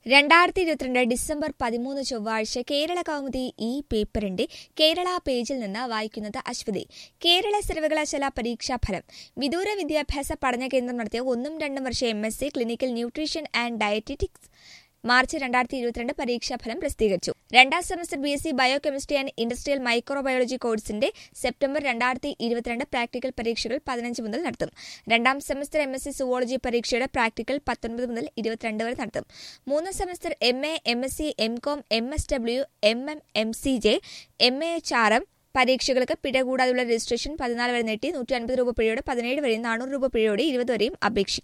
രണ്ടായിരത്തി ഇരുപത്തിരണ്ട് ഡിസംബർ പതിമൂന്ന് ചൊവ്വാഴ്ച കേരള കൗമുദി ഈ പേപ്പറിന്റെ കേരള പേജിൽ നിന്ന് വായിക്കുന്നത് അശ്വതി കേരള സർവകലാശാല പരീക്ഷാഫലം വിദൂര വിദ്യാഭ്യാസ പഠന കേന്ദ്രം നടത്തിയ ഒന്നും രണ്ടും വർഷ M S C clinical nutrition and dietetics March രണ്ടായിരത്തി ഇരുപത്തിരണ്ട് പരീക്ഷാഫലം പ്രസിദ്ധീകരിച്ചു രണ്ടാം semester B S C bio chemistry and industrial microbiology കോഴ്സിന്റെ സെപ്റ്റംബർ രണ്ടായിരത്തി ഇരുപത്തിരണ്ട് പ്രാക്ടിക്കൽ പരീക്ഷകൾ പതിനഞ്ച് മുതൽ നടത്തും രണ്ടാം semester M S C zoology പരീക്ഷയുടെ പ്രാക്ടിക്കൽ പത്തൊൻപത് മുതൽ ഇരുപത്തിരണ്ട് വരെ നടത്തും മൂന്നാം semester M A M S C M com M S W M M M C J M A H R M പരീക്ഷകൾക്ക് പിഴ കൂടാതെയുള്ള രജിസ്ട്രേഷൻ പതിനാല് വരെ നീട്ടി നൂറ്റി അൻപത് രൂപ പിഴയോടെ പതിനേഴ് വരെയും നാനൂറ് രൂപ പിഴയോടെ ഇരുപത് വരെയും അപേക്ഷിക്കും